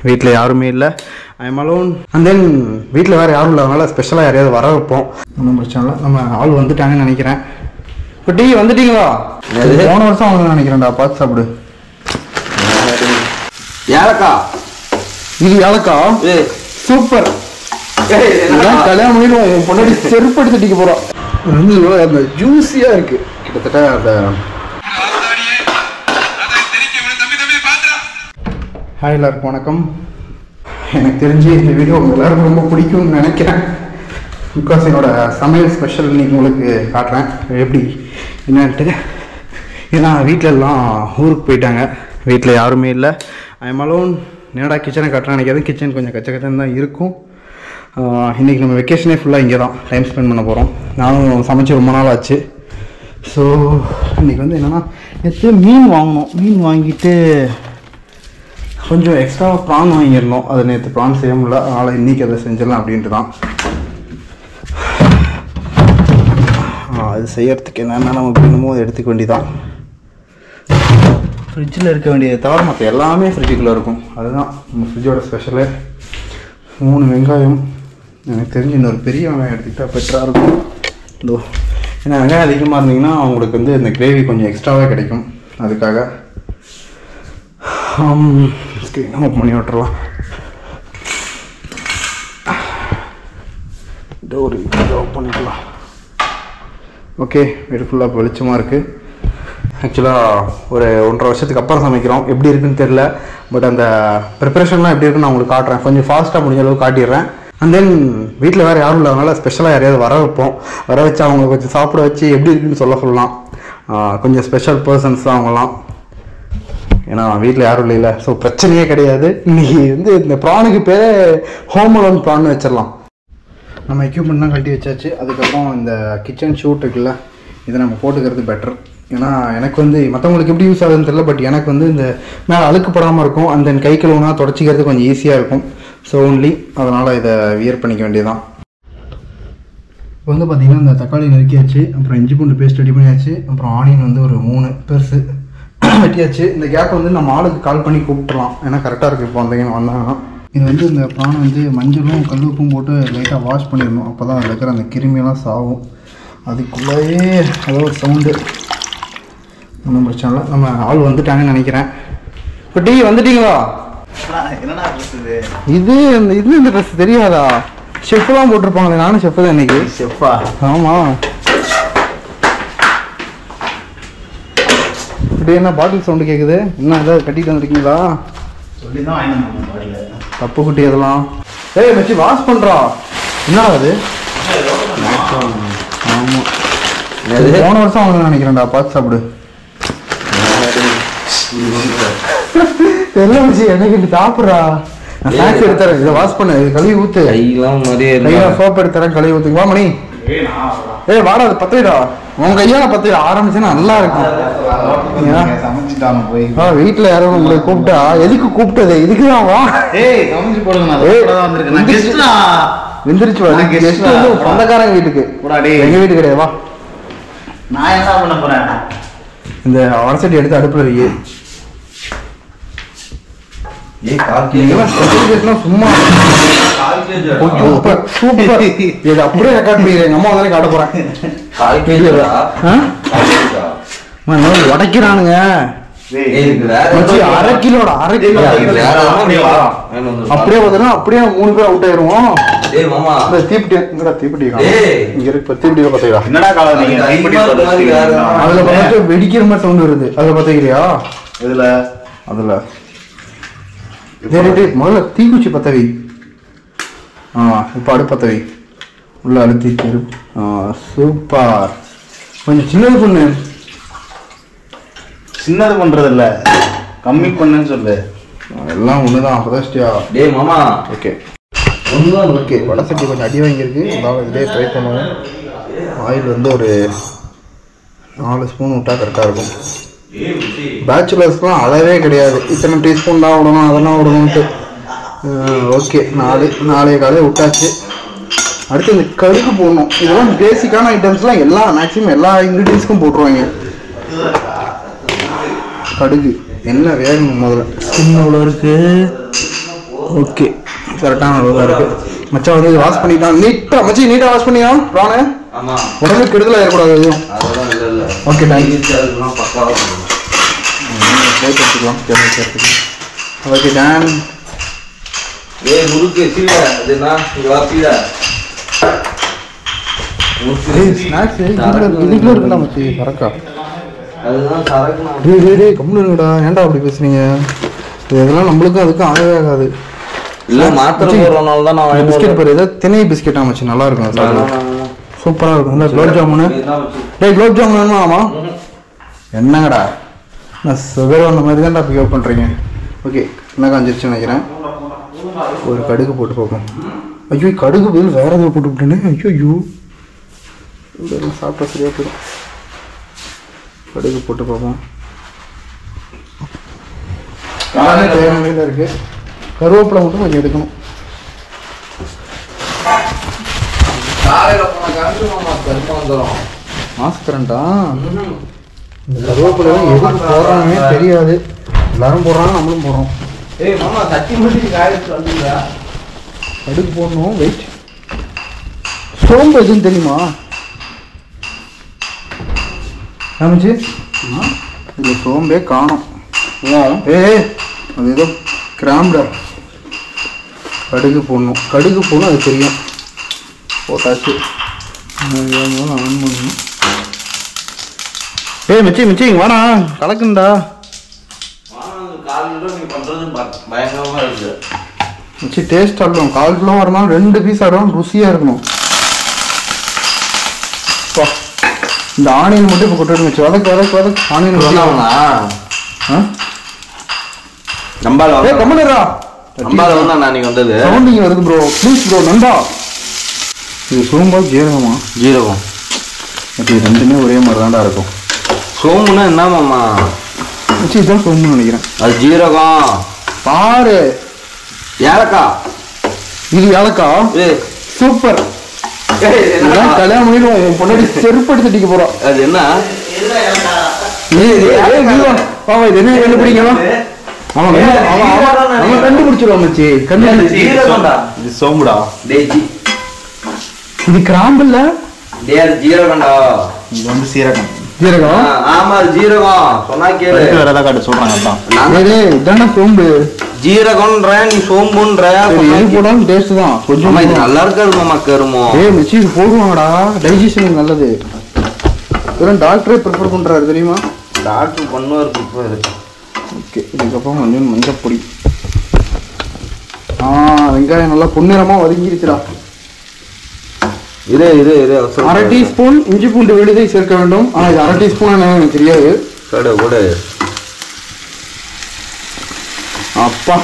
வீட்டில் யாருமே இல்லை I am alone and then வீட்டில் வேறு யாரும் இல்லாதனால ஸ்பெஷலாக யாரையாவது வர வைப்போம் ஒன்றும் பிரச்சனை இல்லை நம்ம ஆள் வந்துட்டாங்கன்னு நினைக்கிறேன் இப்போ டீ வந்துட்டீங்களா போன வருஷம் அவங்க நினைக்கிறேன்டா பார்த்து சாப்பிடு ஏலக்கா இது ஏலக்கா ஏய் சூப்பர் இதான் கல்யாணம் பண்ணிடுவோம் உன் பொண்டாடி செருப்படுத்தி அடிக்க போகிறோம் இது வந்து இவ்வளோ அந்த ஜூஸியாக இருக்குது கிட்டத்தட்ட அந்த ஹாய் எல்லாருக்கும் வணக்கம் எனக்கு தெரிஞ்சு இந்த வீடியோ உங்க எல்லாருக்கும் ரொம்ப பிடிக்கும்னு நினைக்கிறேன் பிகாஸ் என்னோட சமையல் ஸ்பெஷல் இன்னைக்கு உங்களுக்கு காட்டுறேன் எப்படி என்னன்ட்டு ஏன்னா வீட்டில் எல்லாம் ஊருக்கு போயிட்டாங்க வீட்டில் யாருமே இல்லை ஐ எம் அலோன் என்னடா கிச்சனை காட்டுறேன் நினைக்காது கிச்சன் கொஞ்சம் கச்ச கச்சன்னு தான் இருக்கும் ஆஹ் இன்னைக்கு நம்ம வெக்கேஷனே ஃபுல்லாக இங்கே தான் டைம் ஸ்பெண்ட் பண்ண போகிறோம் நானும் சமைச்சு ரொம்ப நாள் ஆச்சு ஸோ இன்னைக்கு வந்து என்னென்னா நேற்று மீன் வாங்கினோம் மீன் வாங்கிட்டு கொஞ்சம் எக்ஸ்ட்ரா ப்ரான் வாங்கியிருந்தோம் அது நேற்று ப்ரான் செய்ய முடியல அதனால் இன்றைக்கி அதை செஞ்சிடலாம் அப்படின்ட்டு தான் ஆ, அது செய்யறதுக்கு என்னென்ன நமக்கு வேணுமோ அதை எடுத்துக்க வேண்டியதான் ஃப்ரிட்ஜில் இருக்க வேண்டியதை தவிர மற்ற எல்லாமே ஃப்ரிட்ஜுக்குள்ளே இருக்கும் அதுதான் நம்ம ஃப்ரிட்ஜோட ஸ்பெஷலு மூணு வெங்காயம் எனக்கு தெரிஞ்சு இன்னொரு பெரிய வெங்காயம் எடுத்துக்கிட்டால் பெட்டராக இருக்கும் இதோ ஏன்னா வெங்காயம் அதிகமாக இருந்தீங்கன்னா உங்களுக்கு வந்து இந்த கிரேவி கொஞ்சம் எக்ஸ்ட்ராவே கிடைக்கும் அதுக்காக ஸ்க்ரீன் ஓப்பன் பண்ணி விட்டுறலாம் டோர் ஓப்பன் பண்ணிக்கலாம் ஓகே வீடு ஃபுல்லாக வெளிச்சமாக இருக்குது ஆக்சுவலாக ஒரு ஒன்றரை வருஷத்துக்கு அப்புறம் சமைக்கிறோம் எப்படி இருக்குன்னு தெரில பட் அந்த ப்ரிப்பரேஷன்லாம் எப்படி இருக்குன்னு நான் உங்களுக்கு காட்டுறேன் கொஞ்சம் ஃபாஸ்ட்டாக முடிஞ்ச அளவுக்கு காட்டிடுறேன் அண்ட் தென் வீட்டில் வேறு யாரும் இல்லாதனால ஸ்பெஷலாக யாரையாவது வர வைப்போம் வர வச்சு அவங்க கொஞ்சம் சாப்பிட வச்சு எப்படி இருக்குன்னு சொல்ல சொல்லலாம் ஆஹ் கொஞ்சம் ஸ்பெஷல் பர்சன்ஸ் தான் அவங்கலாம் ஏன்னா வீட்டில் யாரும் இல்லைல்ல ஸோ பிரச்சனையே கிடையாது இன்னைக்கு வந்து இந்த ப்ரானுக்கு பேரே ஹோம் அலோன் ப்ரான் வச்சிடலாம் நம்ம எக்யூப்மெண்ட்லாம் கழட்டி வச்சாச்சு அதுக்கப்புறம் இந்த கிச்சன் ஷூட் இருக்குல்ல இதை நம்ம போட்டுக்கிறது பெட்டர் ஏன்னா எனக்கு வந்து மற்றவங்களுக்கு எப்படி யூஸ் ஆகுதுன்னு தெரியல பட் எனக்கு வந்து இந்த மேலே அழுக்கு படாமல் இருக்கும் அந்த கை கழுவுனா தொடச்சிக்கிறது கொஞ்சம் ஈஸியாக இருக்கும் ஸோ ஒன்லி அதனால் இதை வியர் பண்ணிக்க வேண்டியதுதான் இப்போ வந்து பார்த்தீங்கன்னா இந்த தக்காளி நறுக்கியாச்சு அப்புறம் இஞ்சி பூண்டு பேஸ்ட் ரெடி பண்ணியாச்சு அப்புறம் ஆனியன் வந்து ஒரு மூணு பெருசு வெட்டியாச்சு இந்த கேப் வந்து நம்ம ஆளுக்கு கால் பண்ணி கூப்பிட்டுலாம் ஏன்னா கரெக்டாக இருக்குது இப்போ வந்தீங்க வந்தாங்கன்னா இது வந்து இந்த ப்ரான் வந்து மஞ்சளும் கல் உப்பும் போட்டு லைட்டாக வாஷ் பண்ணிடணும் அப்போ தான் அதில் இருக்கிற அந்த கிருமியெல்லாம் சாகும் அதுக்குள்ளேயே ஏதோ ஒரு சவுண்டு ஒன்றும் பிரச்சனை இல்லை நம்ம ஆள் வந்துட்டாங்கன்னு நினைக்கிறேன் இப்போ டீ வந்துட்டீங்களா என்னடா பேசுது இது இந்த இது இந்த ட்ரெஸ் தெரியாதா ஷெஃப்லாம் போட்டிருப்பாங்களே நானும் ஷெஃப் தான் இன்னைக்கு செஃப்பா ஆமாம் இப்படி என்ன பாட்டில் சவுண்டு கேட்குது என்ன ஏதாவது கட்டிட்டு வந்திருக்கீங்களா சொல்லி தான் வாங்கி வந்தோம் பாட்டில் தப்பு குட்டி அதெல்லாம் ஏய் மச்சி வாஷ் பண்ணுறா என்ன அது ஆமாம் போன வருஷம் அவங்க நினைக்கிறேன்டா பார்த்து சாப்பிடு தெரியல மச்சி எனக்கு இது சாப்பிட்றா நான் ஸ்நாக்ஸ் எடுத்துறேன் இதை வாஷ் பண்ணு இது கழுவி ஊத்து கையெல்லாம் மாதிரியே கையில இருந்தா சோப் எடுத்துறேன் கழுவி ஊத்துக்கு வா மணி ஏய் வாடா அது பத்திடா உன் கையால பத்திட ஆரம்பிச்சுன்னா நல்லா இருக்கும் ஏன்? சமைச்சிட்டாங்க போய் ஆ வீட்டில் யாரும் உங்களை கூப்பிட்டா எதுக்கு கூப்பிட்டது இதுக்கு தான் வா ஏய் சமைச்சு போடுங்க நான் ஏய், கூட தான் வந்திருக்கேன் நான் எந்திரிச்சு. கெஸ்ட்னா வெந்திரிச்சு வா நான் guest கெஸ்ட் வந்து தான். சொந்தக்காரங்க வீட்டுக்கு போடா டேய். எங்க வீட்டு கிடையாது வா நான் என்ன பண்ண போறேன் இந்த வடசட்டி எடுத்து அடுப்புல வை ஏய் கால் நீங்களாம் certificateலாம் சும்மா சூப்பர் சூப்பர் இது அப்படியே ரெக்கார்ட் பண்ணிடுறேன் எங்க அம்மா தானே காட்ட போறேன் கால் கேஜிடா ஆ? கால் கேஜிடா அம்மா, இந்த மாதிரி உடைக்கிறானுங்க ஏய் இதுக்கு வேற மச்சி, அரை கிலோட அரை கிலோ இதுக்கு வேற எதுவும் நீ வா. வேணும் வந்து அப்படியே பார்த்தோன்னா அப்படியே மூணு பேர் அவுட் ஆயிருவோம் ஏய் மாமா இந்த தீப்பெட்டி இங்கடா தீப்பெட்டி காணோம். ஏய். இங்க இருக்கு இப்ப தீப்பெட்டியில பாத்தீங்களா என்னடா காலம் நீங்க அது கைப்பிடி அதிகமா இருக்க மாதிரி வேற சொல்றீங்க. அதுல பார்த்து வெடிக்கிற மாதிரி சவுண்ட் வருது அதுல பாத்தீங்களா இதுல அதுல டேய், டேய், முதல்ல தீக்குச்சி பத்த வை ஆ இப்போ அடுப்பு பத்த வை உள்ள அழுத்தி திரு ஆ சூப்பர் கொஞ்சம் சின்னது பண்ணு சின்னது பண்றது இல்ல கம்மி பண்ணுன்னு சொல்லு எல்லாம் ஒண்ணுதான் அப்பதாஸ்டியா டேய் மாமா ஓகே ஒண்ணுதான் ஓகே வடை சட்டி கொஞ்சம் அடி வாங்கியிருக்கு அதாவது இதே ட்ரை பண்ணுவோம் ஆயில் வந்து ஒரு நாலு ஸ்பூன் விட்டா கரெக்டாக இருக்கும் பேச்சுலர்ஸ்லாம் அளவே கிடையாது இத்தனை டீஸ்பூன் தான் விடணும் அதெல்லாம் விடணும்ட்டு ஓகே நாலு நாலே காலே விட்டாச்சு அடுத்து இந்த கடுகு போடணும் இதெல்லாம் பேசிக்கான ஐட்டம்ஸ்லாம் எல்லா மேக்ஸிமம் எல்லா இன்க்ரீடியன்ஸ்க்கும் போட்டுருவாங்க கடுகு என்ன வேகணும் முதல்ல ஸ்கின் எவ்வளோ இருக்கு ஓகே கரெக்டான அளவு தான் இருக்கு மச்சான் வந்து வாஷ் பண்ணிட்டான் நீட்டா மச்சி நீட்டா வாஷ் பண்ணியான் ப்ரானு ஆமா உடம்பு கெடுதல் ஆயிடக்கூடாது எதுவும் அதெல்லாம் இல்ல இல்ல Okay, thank you. அதெல்லாம் பக்காவா இருக்கும். போயிட்டு எடுத்துக்கலாம் கேமரா எடுத்துக்கலாம் ஓகே டான் ஏய் முறுக்கு சீல அது என்ன இங்க வா சீல ஸ்நாக்ஸ் இதுக்குள்ள இருக்குல்ல மச்சி சரக்கா அதுதான் சரக்கு நான் டேய் டேய் டேய் கம்முனு இருங்கடா ஏன்டா அப்படி பேசுறீங்க இது இதெல்லாம் நம்மளுக்கும் அதுக்கும் ஆகவே ஆகாது இல்ல மாத்திரை போடுறனால தான் நான் வாங்கி பிஸ்கெட் பாரு ஏதோ திணை பிஸ்கெட்டா மச்சி நல்லா இருக்கும் அது சாப்பிட. சூப்பரா இருக்கும் இந்த குலோப் ஜாமுனு டேய் குலோப் ஜாமுன் வேணுமாமா என்னங்கடா நான் சுகர் வந்த மாதிரி தான்டா பிக்கப் பண்ணுறீங்க ஓகே என்ன காஞ்சிருச்சுன்னு நினைக்கிறேன் ஒரு கடுகு போட்டு பார்ப்போம் ஐயோ கடுகு பதில் வேற எதாவது போட்டு விட்டேனே ஐயோ ஐயோ இதெல்லாம் சாப்பிட்டா சரியா போயிடும் கடுகு போட்டு பார்ப்போம் எல்லாமே தேவையான நிலையில இருக்கு கருவேப்பிலை மட்டும் கொஞ்சம் எடுக்கணும் காலையில போன கரண்ட் மாமா கருப்பா வந்துடும் மாசு கரண்டா இந்த கருவேப்பிலை எதுக்கு போடுறாங்கன்னே தெரியாது எல்லாரும் போடுறாங்க நம்மளும் போடுறோம் ஏய் மாமா தட்டி மட்டும் காயத்து வந்துங்க கடுகு போடணும் வெயிட் சோம்பு எதுன்னு தெரியுமா ஆமாச்சு இதில் சோம்பே காணும் ஏ அது ஏதோ கிராம்டா கடுகு போடணும் கடுகு போடணும் அது தெரியும் போட்டாச்சு ஆன் பண்ணணும் ஏய் மிச்சி மிச்சி இங்க வாடா கலக்குண்டா காலையில நீ பண்றது ப- பயங்கரமா இருக்கு மிச்சி டேஸ்ட் ஆடணும் கால் கிலோ வரணும் ரெண்டு பீஸ் ஆடணும் ருசியாக இருக்கணும் பா. இந்த ஆனியன் மட்டும் இப்போ கொட்டு வச்சு வதக்கு வதக்கு வதக்கு ஆனியன் சொன்னாங்களா ஆ நம்பால ஏய் கம்மனரா நம்பால வந்து நான் அன்னைக்கு வந்தது சவுண்டிங் வருது ப்ரோ ப்ளீஸ் ப்ரோ நண்பா இது சோம்பா ஜீரகமா ஜீரகம் இது ரெண்டுமே ஒரே மாதிரி தான்டா இருக்கும் சோம்புனா என்ன மாமா மிச்சி இதுதான் சோம்புன்னு நினைக்கிறேன் அது ஜீரகம் பாரு ஏலக்காய் இது ஏலக்கா ஏய், சூப்பர் ஏய், என்ன? இதெல்லாம் கல்யாணம் பண்ணிடுவோம் உன் பொண்டாட்டி செருப்படி தட்டிக்க போறோம் அது என்ன ஏய், ஏய், ஏய், நீ வா. வா, வா, இது என்ன கண்டுபிடிங்க வா. அவன் கண்டு- அவன் அவன் அவன் கண்டுபிடிச்சிருவான் மச்சி கண்டுபிடிச்சு ஜீரகம்டா இது சோம்புடா டேய் ஜீ- இது கிராம்பு இல்ல டேய், அது ஜீரகம்டா இது வந்து சீரகம் ஆ, ஜீரகம் ஆமா அது ஜீரகம் சொன்னா கேளு அடுத்து வேற ஏதாவது காட்டு சொல்றாங்க அதான் நான் ஏய், ஏய், இதான்டா சோம்பு ஜீரகம்ன்ற நீ சோம்புன்ற சரி எது போடாலும் டேஸ்ட் தான் கொஞ்சம் ஆமா இது நல்லா இருக்காது மாமா கருமோ ஏய் மச்சி இது போடுவாங்கடா டைஜஷனுக்கு நல்லது இதெல்லாம் டாக்டரே ப்ரிஃபர் பண்றாரு தெரியுமா டாக்டர் பண்ணுவார் பிடிப்பாரு ஓகே இதுக்கப்புறம் கொஞ்சம் மஞ்சள் பொடி ஆ வெங்காயம் நல்லா பொன்னிறமா வதங்கிருச்சுடா இரு இரு இரு அவசரம் அரை டீஸ்பூன் இஞ்சி பூண்டு விழுதை சேர்க்க வேண்டும் ஆனா இது அரை டீஸ்பூன் எனக்கு தெரியாது கடு கூட அப்பா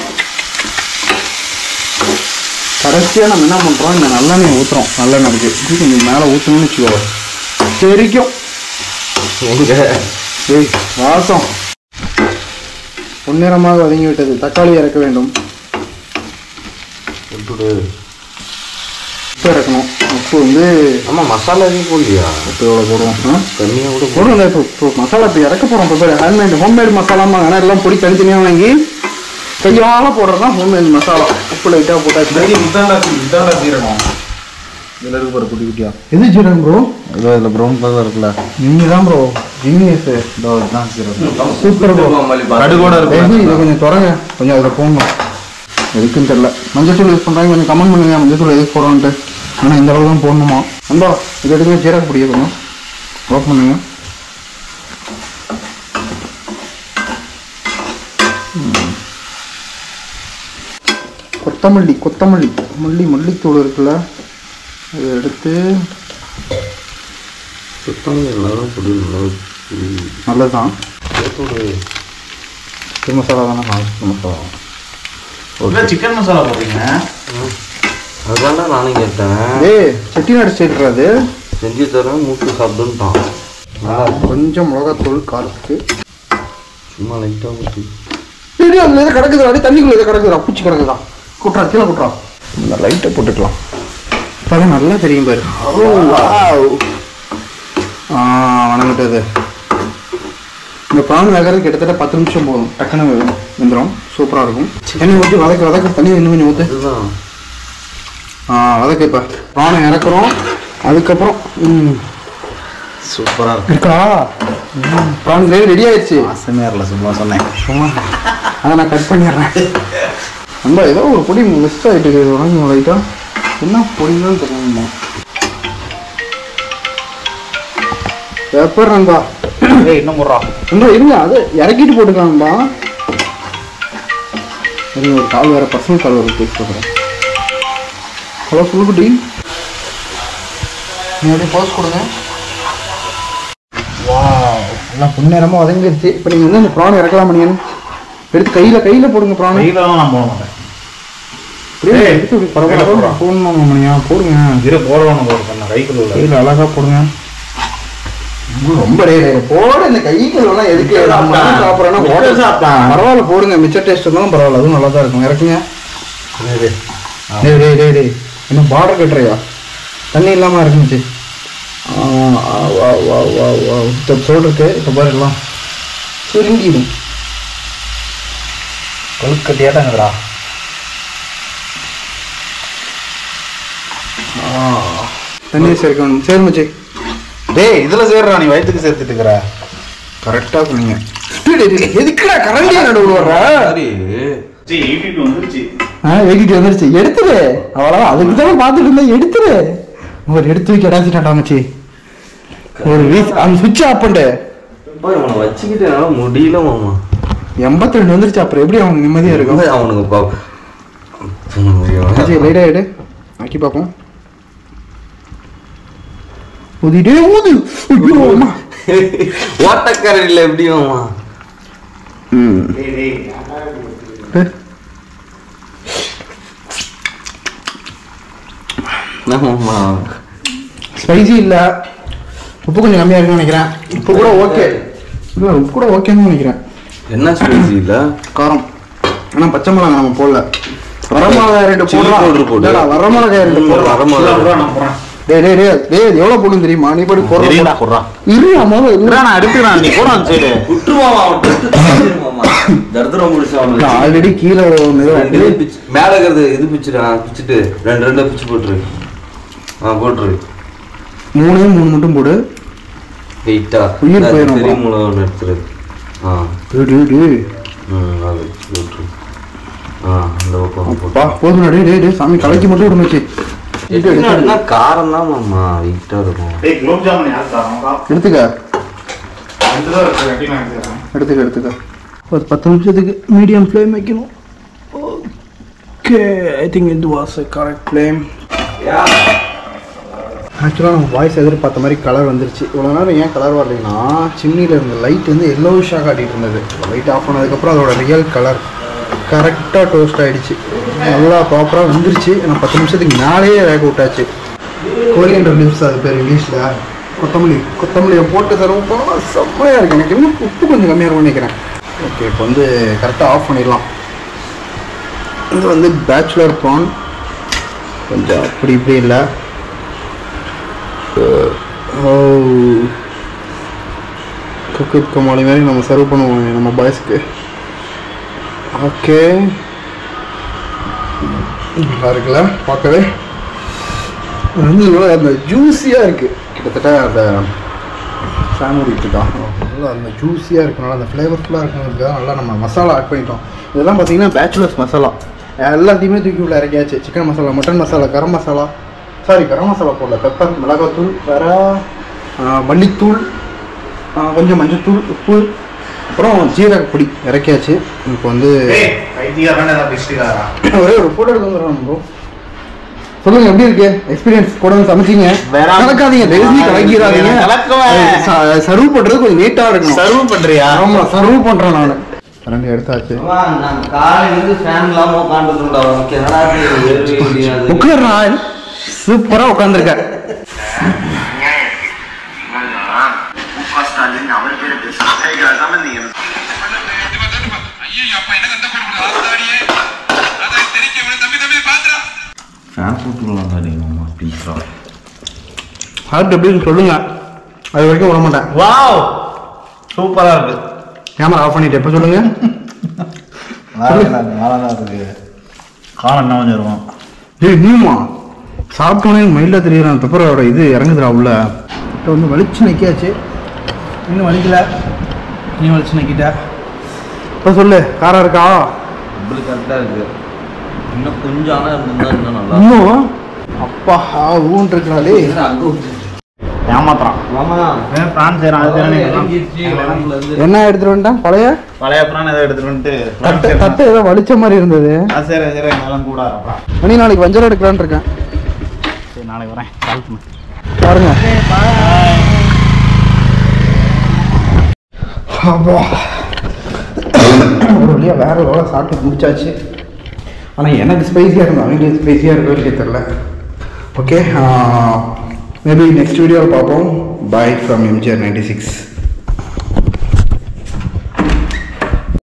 கடைசியா நம்ம என்ன பண்றோம் இந்த நல்லெண்ணெய் ஊத்துறோம் நல்லெண்ணெய் இருக்கு இது கொஞ்சம் மேல ஊத்தணும்னு வச்சுக்கோ தெரிக்கும் எங்க ஏய் வாசம் பொன்னிறமாக வதங்கி விட்டது தக்காளி இறக்க வேண்டும் விட்டுடு உப்பு இறக்கணும் உப்பு வந்து ஆமா மசாலா எதுவும் போடலையா உப்பு எவ்வளோ போடுவோம் ஆ? கம்மியா கூட போடு. போடுங்க இப்போ இப்போ மசாலா இப்போ இறக்க போகிறோம் இப்போ பேர் ஹேண்ட்மேட் ஹோம்மேட் மசாலாமா ஆனால் எல்லாம் பொடி தனித்தனியாக வாங்கி கையால் போடுறது தான் ஹோம்மேட் மசாலா உப்பு லைட்டாக போட்டாச்சு இதாண்டா இதாண்டா சீரகம் இதுல இருக்கு பாரு குட்டி குட்டியா எது ஜீரகம் ப்ரோ இதோ இதுல ப்ரௌன் கலர் இருக்குல்ல நீங்க தான் ப்ரோ ஜீனியஸ் இதோ இதுதான் சீரகம் சூப்பர் ப்ரோ மல்லி பாரு. கடுகோட தயவுசெய்து இருக்கு இதை கொஞ்சம் திறங்க கொஞ்சம் அதில் போடணும் எதுக்குன்னு தெரில மஞ்சத்தூள் யூஸ் பண்ணுறாங்க கொஞ்சம் கமெண்ட் பண்ணுங்க மஞ்சத்தூள் எதுக்கு போடுறோன்ட்டு ஆனால் இந்த அளவு தான் போடணுமா அன்பா இது எடுங்க ஜீரக பொடியை கொஞ்சம் ஓப்பன் பண்ணுங்க ம். கொத்தமல்லி கொத்தமல்லி மல்லி மல்லித்தூள் இருக்குல்ல அதை எடுத்து சுத்தம் எல்லாரும் பொடி நல்லா பொடி. நல்லது தான் சேர்த்து விடு. சிக்கன் மசாலா தானே நான் சிக்கன் மசாலா சிக்கன் மசாலா போடுறீங்க அதுதான்டா நானும் கேட்டேன் ஏய் செட்டிநாடு ஸ்டைல் அது செஞ்சு தரேன் மூட்டு சாப்பிடுன்ட்டான் கொஞ்சம் மிளகாத்தூள் காரத்துக்கு சும்மா லைட்டாக ஊற்றி இது அதில் எதை கிடக்குதுடா அப்படியே தண்ணிக்குள்ள எதை கிடக்குதுடா பூச்சி கிடக்குதா குட்றா கீழே குட்றா இந்த லைட்டை போட்டுக்கலாம் இப்போதான் நல்லா தெரியும் பாரு ஓ வாவ் ஆ வணங்கிட்டது இந்த ப்ரான் வேகிறது கிட்டத்தட்ட பத்து நிமிஷம் போதும் டக்குன்னு வெ- வெந்துடும் ஸோ சூப்பராக இருக்கும் எண்ணெய் ஊற்றி வதக்க வதக்க தண்ணி இன்னும் கொஞ்சம் ஊற்று இதுதான் ஆ வதக்க இப்போ ப்ரானை இறக்குறோம் அதுக்கப்புறம் ம் சூப்பரா இருக்கு இருக்கா ப்ரான் கிரேவி ரெடி ஆயிடுச்சு வாசமே வரல சும்மா சொன்னேன் சும்மா அதை நான் கட் பண்ணிடுறேன் நம்ம ஏதோ ஒரு பொடி மிஸ் ஆகிட்டு இருக்குது வாங்கி லைட்டா என்ன பொடின்னு தெரியுமா பெப்பர் நண்பா ஏய் இன்னும் போடுறா நண்பா இருங்க அது இறக்கிட்டு போட்டுக்கலாம்பா இருங்க ஒரு கால் வேற பர்சனல் கால் வேறு பேசி பார்க்குறேன் ஹலோ சொல்லுக்குட்டி நீ அப்படியே போஸ் கொடுங்க வா எல்லாம் பொன்னேரமாக வதங்கிருச்சு இப்போ நீங்கள் வந்து இந்த ப்ரான் இறக்கலாம் பண்ணியன் எடுத்து கையில் கையில் போடுங்க ப்ரான் வெயிலாம் நான் போட மாட்டேன் அப்படியே ஏய், எடுத்து இப்படி பரவாயில்ல கையில போடுறா. போடணும் மணியா போடுங்க இரு போடணும் போடுறேன் நான் கைக்குள்ள உள்ள கையில் அழகா போடுங்க ரொம்ப டே போட இந்த கைகளெல்லாம் எதுக்கு நம்ம தான் சாப்பிட்றோன்னா மிச்சம் போட சாப்பிட்டான். பரவாயில்ல போடுங்க மிச்ச டேஸ்ட் இருந்தாலும் பரவாயில்ல அதுவும் நல்லா தான் இருக்கும் இறக்குங்க இரு. டேய் டேய் டேய் டேய் இன்னும் பார்டர் கட்டுறியா தண்ணி இல்லாமல் இருந்துச்சு ஆ, ஆ, வா வா வா வா இந்த சோடு இருக்கு இப்போ பாருக்கலாம் சுருங்கிடும் கொழுக்கட்டையாட்டங்கடா தண்ணி சேர்க்கணும் சரி மச்சி டேய் இதுல சேர்றா நீ வயித்துக்கு சேர்த்துட்டு இருக்கிற கரெக்டாக சொன்னீங்க எதுக்குடா கரண்டியா நடுவில் வர்ற சரி வந்துருச்சு ஆ எகிட்டு வந்துருச்சு எடுத்துரு அவ்வளோதான் அதுக்கு தானே பார்த்துட்டு இருந்தேன் எடுத்துரு ஒரு எடுத்து வைக்க இடாச்சிட்டாண்டா மச்சி ஒரு வீஸ் அந்த சுவிட்ச் ஆஃப் பண்ணிட்டு போய் அவனை வச்சுக்கிட்டு என்னால முடியல மாமா எண்பத்தி ரெண்டு வந்துருச்சு அப்புறம் எப்படி அவங்க நிம்மதியாக இருக்கும் அவனுக்கு பா மச்சி லைட்டாக எடு ஆக்கி பார்ப்போம் ஊதிட்டே ஊது ஐயோ அம்மா ஓட்டக்கரையில் எப்படி மாமா ம் ஆமாம்மா ஸ்பைசி இல்லை உப்பு கொஞ்சம் கம்மியாக இருக்குன்னு நினைக்கிறேன் உப்பு கூட ஓகே இல்லை உப்பு கூட ஓகேன்னு நினைக்கிறேன் என்ன ஸ்பைசி இல்ல காரம் ஆனால் பச்சை மிளகாய் நம்ம போடல வரமிளகாய் ரெண்டு Chilli போடுறோம் powder போடு. இல்லடா, வரமிளகாய் ரெண்டு போடுறோம் வரமிளகா. நான் போறேன் டேய் டேய் டேய் டேய் இது எவ்வளவு போடும் தெரியுமா நீ போய் தெரியும்டா, போடுற போடுறா. இரு அம்மா இல்ல நான் எடுத்துக்கிறேன் நீ கூட அந்த சைடு விட்டு மாமா அவன் தடுத்து மாமா தர்தரம் முடிச்சு அவனுக்கு ஆல்ரெடி கீழே ஒன்று ரெண்டு இது பிச்சு மேல இருக்கிறது இது பிச்சுடா பிச்சுட்டு ரெண்டு ரெண்டா பிச்சு போட்டுரு ஆ போட்டுரு மூணே மூணு மட்டும் போடு வெயிட்டா உயிர் போயிரும் பெரிய அப்பா. மூளை ஒன்று எடுத்துரு ஆ டேய், டேய், டேய். ம் அது போட்டுரு ஆ அந்த பக்கம் போட்டு பா போதும் டேய் டேய் டேய் சாமி கலைக்கு மட்டும் விடுமச்சு எப்படின்னா காரம் தான் மாமா வெயிட்டா இருக்கும் டேய் குலோப் ஜாமுன் யார் தரோம் எடுத்துக்க ரெண்டு தான் இருக்கு ரெண்டு நான் எடுத்துக்கிறேன் எடுத்துக்க எடுத்துக்க ஒரு பத்து நிமிஷத்துக்கு மீடியம் ஃப்ளேம் வைக்கணும் ஓகே ஐ திங்க் இது வாஸ் கரெக்ட் ஃப்ளேம் ஆக்சுவலாக நம்ம வாய்ஸ் எதிர்பார்த்த மாதிரி கலர் வந்துருச்சு இவ்வளோ நேரம் ஏன் கலர் வரலைன்னா சிம்னியில் இருந்த லைட் வந்து எல்லோவிஷாக காட்டிகிட்டு இருந்தது லைட் ஆஃப் பண்ணதுக்கப்புறம் அதோட ரியல் கலர் கரெக்டாக டோஸ்ட் ஆகிடுச்சு நல்லா ப்ராப்பராக வந்துருச்சு நான் பத்து நிமிஷத்துக்கு மேலேயே வேக விட்டாச்சு கோரியண்டர் லிப்ஸ் அது பேர் இங்கிலீஷில் கொத்தமல்லி கொத்தமல்லியை போட்டு தரவும் போனால் செம்மையாக இருக்கு எனக்கு இன்னும் உப்பு கொஞ்சம் கம்மியாக இருக்கும்னு நினைக்கிறேன் ஓகே இப்போ வந்து கரெக்டாக ஆஃப் பண்ணிடலாம் இது வந்து பேச்சுலர் ப்ரான் கொஞ்சம் அப்படி இப்படி இல்லை ஓ குக்கித் கமாலி மாதிரி நம்ம சர்வ் பண்ணுவோம் நம்ம பாய்ஸ்க்கு ஓகே நல்லா இருக்குல்ல பார்க்கவே இது வந்து நல்லா அந்த ஜூஸியாக இருக்குது கிட்டத்தட்ட அந்த ஃபேன் ஓடிட்டு இருக்கான் நல்லா அந்த ஜூஸியாக இருக்கனால அந்த ஃப்ளேவர்ஃபுல்லாக இருக்கிறதுக்காக நல்லா நம்ம மசாலா ஆட் பண்ணிட்டோம் இதெல்லாம் பார்த்தீங்கன்னா பேச்சுலர்ஸ் மசாலா எல்லாத்தையுமே தூக்கி உள்ள இறக்கியாச்சு chicken masala mutton masala garam masala sorry garam masala போடல பெப்பர் மிளகாத்தூள் வேற ஆ, மல்லித்தூள் ஆ, கொஞ்சம் மஞ்சத்தூள் உப்பு அப்புறம் ஜீரக பொடி இறக்கியாச்சு இப்போ வந்து டேய் கைதிகாரன் ஏதாவது பேசிட்டாரா ஒரே ஒரு ஃபோட்டோ எடுத்து வந்துடுறோம் ப்ரோ சொல்லுங்க எப்படி இருக்கு எக்ஸ்பீரியன்ஸ் கூட வந்து சமைச்சீங்க வேற- கலக்காதீங்க தயவுசெய்து கலக்கிறாதீங்க கலக்குவேன். சர்வ் பண்றது கொஞ்சம் நீட்டா இருக்கணும் சர்வ் பண்றியா ஆமா சர்வ் பண்றேன் நான் ரெண்டு எடுத்தாச்சு அம்மா, நான் காலையில இருந்து ஃபேன் இல்லாம உட்காந்துருந்தா உனக்கு என்னடா இது வேர்வை முடியாது உட்கார்றா சூப்பரா உட்காந்துருக்க ஃபேன் போட்டுக்கலாம் தானே மாமா ப்ளீஸ்ரா ஹார்ட் எப்படின்னு சொல்லுங்க அது வரைக்கும் விட மாட்டேன் வாவ் சூப்பரா இருக்கு கேமரா ஆஃப் பண்ணிட்டு எப்போ சொல்லுங்க நல்லா தான் இருக்கு காலம் என்ன கொஞ்சம் இருக்கும் ஏய் நீமா சாப்பிட்டோன்னே மைல்டாக தெரியுற அந்த பெப்பரோட இது இறங்குதுடா உள்ள இப்போ வந்து வலிச்சு நிற்காச்சு இன்னும் வலிக்கல நீ வலிச்சு நிற்கிட்ட இப்போ சொல்லு காரம் இருக்கா நம்மளுக்கு கரெக்டாக இருக்கு இன்னும் கொஞ்சம் ஆனால் இருந்தா இன்னும் நல்லா இன்னும் அப்பா ஊன் இருக்கிறாளே அங்கே விட்டு ஏமாத்துறான் மாமா பிரான் செய்யறான் அது தானே இறங்கிடுச்சு உடம்புல இருந்து என்ன எடுத்துட்டு வந்துட்டான் பழைய பழைய பிரான் ஏதோ எடுத்துட்டு வந்துட்டு தட்டு தட்டு ஏதோ வலிச்ச மாதிரி இருந்தது ஆ, சரி சரி என்னாலும் கூட இருப்பா மணி நாளைக்கு வஞ்சரம் எடுக்கலான்னு இருக்கேன் சரி நாளைக்கு வரேன் கால் பண்ணு பாருங்க அப்பா. ஒரு வழியாக வேற லெவலில் சாப்பிட்டு முடிச்சாச்சு ஆனால் எனக்கு ஸ்பைஸியாக இருக்கும் அவங்களுக்கு ஸ்பைஸியாக இருக்கோ இல்லையே தெரில ஓகே மேபி நெக்ஸ்ட் வீடியோவில் பார்ப்போம் bye from MGR ninety six